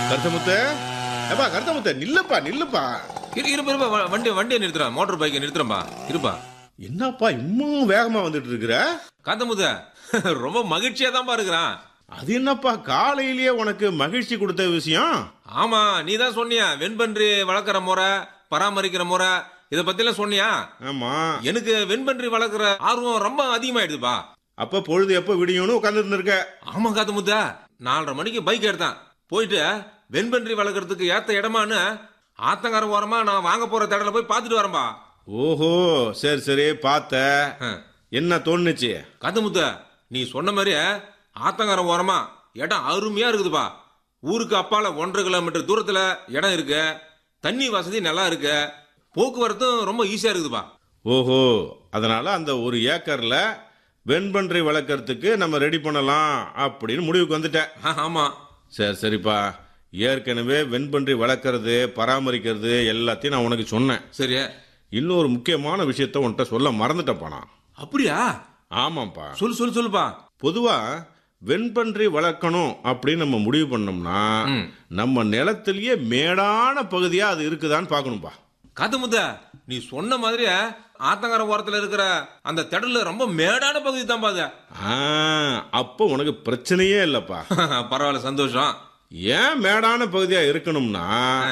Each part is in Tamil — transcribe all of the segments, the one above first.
கருத்தமுத்த ஏப்பா கருத்தமுத்த நில்லுப்பா நில்லுப்பா இரு இருப்பா இருப்பா வ- வண்டி வண்டியை நிறுத்துறேன் மோட்டார் பைக்கை நிறுத்துறேன்பா இருப்பா என்னப்பா இன்னும் வேகமா வந்துட்டு இருக்கிற காந்தமுத ரொம்ப மகிழ்ச்சியா தான்ப்பா இருக்கிறான் அது என்னப்பா காலையிலேயே உனக்கு மகிழ்ச்சி கொடுத்த விஷயம் ஆமா நீ தான் சொன்னியா வெண்பன்றி வளர்க்குற முறை பராமரிக்கிற முறை இத பத்திலாம் சொன்னியா ஆமா எனக்கு வெண்பன்றி வளர்க்குற ஆர்வம் ரொம்ப அதிகமாயிடுதுப்பா அப்ப பொழுது எப்ப விடியும்னு உட்கார்ந்து இருந்திருக்க ஆமா காத்தமுத்த நாலரை மணிக்கு பைக் எடுத்தேன் போயிட்டு வெண்பன்றி வளர்க்கறதுக்கு ஏத்த இடமான்னு ஆத்தங்கர ஓரமா நான் வாங்க போற தடல போய் பார்த்துட்டு வரேன்பா ஓஹோ சரி சரி பார்த்த என்ன தோணுச்சு காத்தமுத்த நீ சொன்ன மாதிரி ஆத்தங்கர ஓரமா இடம் அருமையா இருக்குதுப்பா ஊருக்கு அப்பால ஒன்றரை கிலோமீட்டர் தூரத்துல இடம் இருக்கு தண்ணி வசதி நல்லா இருக்கு போக்குவரத்தும் ரொம்ப ஈஸியா இருக்குதுப்பா ஓஹோ அதனால அந்த ஒரு ஏக்கர்ல வெண்பன்றி வளர்க்கறதுக்கு நம்ம ரெடி பண்ணலாம் அப்படின்னு முடிவுக்கு வந்துட்டேன் ஆ, ஆமா சரி சரிப்பா ஏற்கனவே வெண்பன்றி வளர்க்கறது பராமரிக்கிறது எல்லாத்தையும் நான் உனக்கு சொன்னேன் சரி இன்னொரு முக்கியமான விஷயத்த உன்கிட்ட சொல்ல மறந்துட்டேன்ப்பா நான் அப்படியா ஆமாப்பா சொல்லு சொல்லு சொல்லுப்பா பொதுவா வெண்பன்றி வளர்க்கணும் அப்படின்னு நம்ம முடிவு பண்ணோம்னா ம். நம்ம நிலத்திலேயே மேடான பகுதியா அது இருக்குதான்னு பார்க்கணும்பா காத்தமுத்த நீ சொன்ன மாதிரி ஆத்தங்கர ஓரத்துல இருக்கிற அந்த திடல்ல ரொம்ப மேடான பகுதி தான் பாது ஆ, அப்போ உனக்கு பிரச்சனையே இல்லப்பா பரவாயில்ல சந்தோஷம் ஏன் மேடான பகுதியா இருக்கணும்னா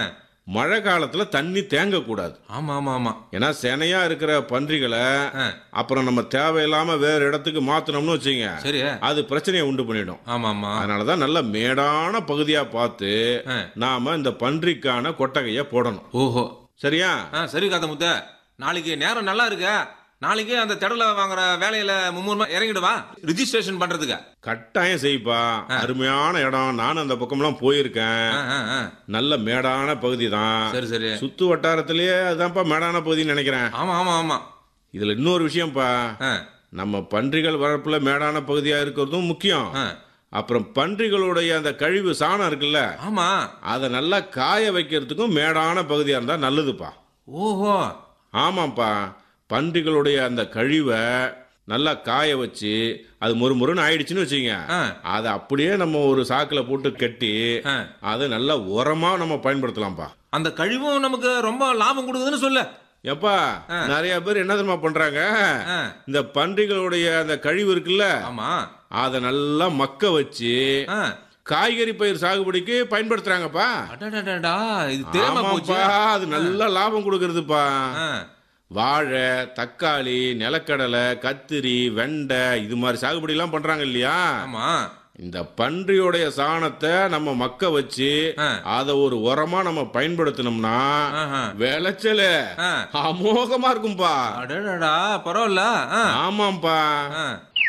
மழை காலத்துல தண்ணி தேங்க கூடாது ஆமா ஆமா ஆமா ஏன்னா செனையா இருக்கிற பன்றிகளை ஆ, அப்புறம் நம்ம தேவையில்லாம வேற இடத்துக்கு மாத்தணும்னு வச்சுங்க சரி அது பிரச்சனையை உண்டு பண்ணிடும் ஆமா ஆமா அதனாலதான் நல்ல மேடான பகுதியா பார்த்து ஆ. நாம இந்த பன்றிக்கான கொட்டகைய போடணும் ஓஹோ சரியா ஆ சரி காத்தமுத்த நாளைக்கு நேரம் நல்லா இருக்கு நாளைக்கு அந்த திடல வாங்குற வேலையில மும்முரமா இறங்கிடுவா ரிஜிஸ்ட்ரேஷன் பண்றதுக்கு கட்டாயம் செய்ப்பா அருமையான இடம் நானும் அந்த பக்கம்லாம் போயிருக்கேன் ஆ, ஆ, ஆ. நல்ல மேடான பகுதி தான் சரி சரி சுத்து வட்டாரத்திலேயே அதுதான்ப்பா மேடான பகுதின்னு நினைக்கிறேன் ஆமா ஆமா ஆமா இதுல இன்னொரு விஷயம்ப்பா ஆ, நம்ம பன்றிகள் வளர்ப்புல மேடான பகுதியா இருக்கிறதும் முக்கியம் ஆ. அப்புறம் பன்றிகளுடைய அந்த கழிவு சாணம் இருக்குல்ல ஆமா அதை நல்லா காய வைக்கிறதுக்கும் மேடான பகுதியா இருந்தா நல்லதுப்பா ஓஹோ ஆமாப்பா பன்றிகளுடைய அந்த கழிவை நல்லா காய வச்சு அது மொறு மொறுன்னு ஆயிடுச்சுன்னு வச்சுங்க ஆ. அதை அப்படியே நம்ம ஒரு சாக்குல போட்டு கட்டி ஆ. அதை நல்லா உரமா நம்ம பயன்படுத்தலாம்ப்பா அந்த கழிவும் நமக்கு ரொம்ப லாபம் கொடுக்குதுன்னு சொல்லு எப்பா நிறைய பேர் என்ன தெரியுமா பண்றாங்க ஆ, இந்த பன்றிகளுடைய அந்த கழிவு இருக்குல்ல ஆமா அதை நல்லா மக்க வச்சு ஆ. காய்கறி பயிர் சாகுபடிக்கு பயன்படுத்துறாங்கப்பா அடடடடா, இது தெரியாம போச்சு ஆமாப்பா அது நல்ல லாபம் கொடுக்கறதுப்பா ஆ, வாழை தக்காளி நிலக்கடலை கத்திரி வெண்டை இது மாதிரி சாகுபடி எல்லாம் பண்றாங்க இல்லையா ஆமா இந்த பன்றியோடைய சாணத்தை நம்ம மக்க வச்சு ஆ. அதை ஒரு உரமா நம்ம பயன்படுத்தினோம்னா ஆஹா. விளைச்சல் ஆ. அமோகமா இருக்கும்பா அடடடா பரவாயில்ல ஆ, ஆமாம்பா ஆ,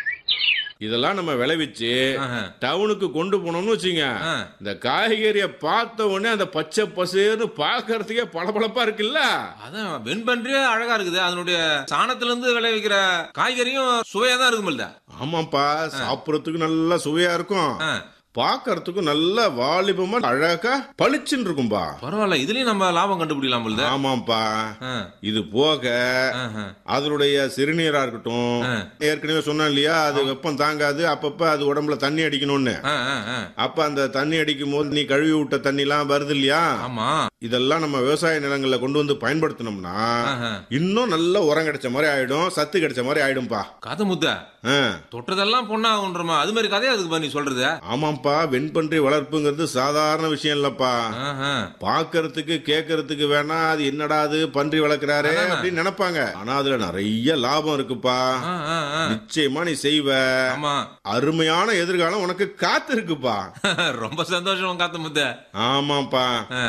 இதெல்லாம் நம்ம விளைவிச்சு ஆஹா. டவுனுக்கு கொண்டு போனோம்னு வச்சுங்க ஆ. இந்த காய்கறியை பார்த்த உடனே அந்த பச்சை பசேன்னு பார்க்கறதுக்கே பளபளப்பா இருக்குல்ல அதான் வெண்பன்றியே அழகா இருக்குது அதனுடைய சாணத்துல இருந்து விளைவிக்கிற காய்கறியும் சுவையா தான் இருக்குமில்ல ஆமாப்பா சாப்பிடறதுக்கு நல்லா சுவையா இருக்கும் ஆ, பார்க்கறதுக்கும் நல்ல வாலிபமா அழகா பளிச்சுன்னு இருக்கும்பா பரவாயில்ல இதுலயும் நம்ம லாபம் கண்டுபிடிக்கலாம் போல ஆமாப்பா ஆ, இது போக ஆஹா. அதனுடைய சிறுநீரா இருக்கட்டும் ஆ. ஏற்கனவே சொன்னேன் இல்லையா அது வெப்பம் தாங்காது அப்பப்ப அது உடம்புல தண்ணி அடிக்கணும்னு ஆ, ஆ, ஆ. அப்ப அந்த தண்ணி அடிக்கும் போது நீ கழுவி விட்ட தண்ணி எல்லாம் வருது இல்லையா ஆமா இதெல்லாம் நம்ம விவசாய நிலங்கள்ல கொண்டு வந்து பயன்படுத்தினோம்னா ஆஹா. இன்னும் நல்ல உரம் கிடைச்ச மாதிரி ஆயிடும் சத்து கிடைச்ச மாதிரி ஆயிடும்பா கதை முத்த ஆ. தொட்டதெல்லாம் பொண்ணாகுன்றமா அது மாதிரி கதையா அதுக்கு நீ சொல்றது ஆமாப்பா வெண்பன்றி வளர்ப்புங்கிறது சாதாரண விஷயம் இல்லப்பா ஆஹா. பார்க்கறதுக்கு கேட்கறதுக்கு வேணா அது என்னடா அது பன்றி வளர்க்கறாரு அப்படின்னு நினைப்பாங்க ஆனா அதுல நிறைய லாபம் இருக்குப்பா ஆ, ஆ, ஆ. நிச்சயமா நீ செய்வ ஆமா அருமையான எதிர்காலம் உனக்கு காத்து இருக்குப்பா ரொம்ப சந்தோஷம் காத்த முத்த ஆமாப்பா ஆ,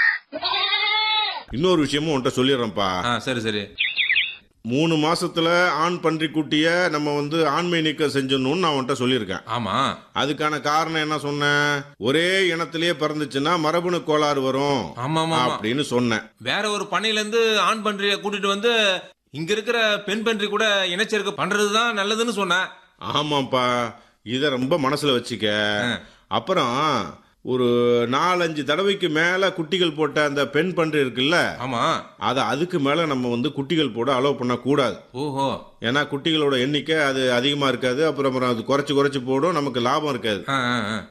இன்னொரு விஷயமும் உன்கிட்ட சொல்லிடுறேன்ப்பா ஆ, சரி சரி மூணு மாசத்துல ஆண் பன்றி குட்டிய நம்ம வந்து ஆண்மை நீக்கம் செஞ்சிடணும்னு நான் உன்கிட்ட சொல்லியிருக்கேன் ஆமா அதுக்கான காரணம் என்ன சொன்னேன் ஒரே இனத்திலேயே பிறந்துச்சுன்னா மரபணு கோளாறு வரும் ஆமா ஆமா ஆமா. அப்படின்னு சொன்னேன் வேற ஒரு பண்ணையில இருந்து ஆண் பன்றிய கூட்டிட்டு வந்து இங்க இருக்கிற பெண் பன்றி கூட இனச்சேர்க்கை பண்றதுதான் நல்லதுன்னு சொன்னேன் ஆமாப்பா இத ரொம்ப மனசுல வச்சுக்க அப்புறம் ஒரு நாலஞ்சு தடவைக்கு மேல குட்டிகள் போட்ட அந்த பெண் பன்றி இருக்குல்ல ஆமா அதை அதுக்கு மேல நம்ம வந்து குட்டிகள் போட அலோவ் பண்ணக்கூடாது ஓஹோ ஏன்னா குட்டிகளோட எண்ணிக்கை அது அதிகமா இருக்காது அப்புறம் அப்புறம் அது குறைச்சு குறைச்சு போடும் நமக்கு லாபம் இருக்காது ஆ, ஆ, ஆ.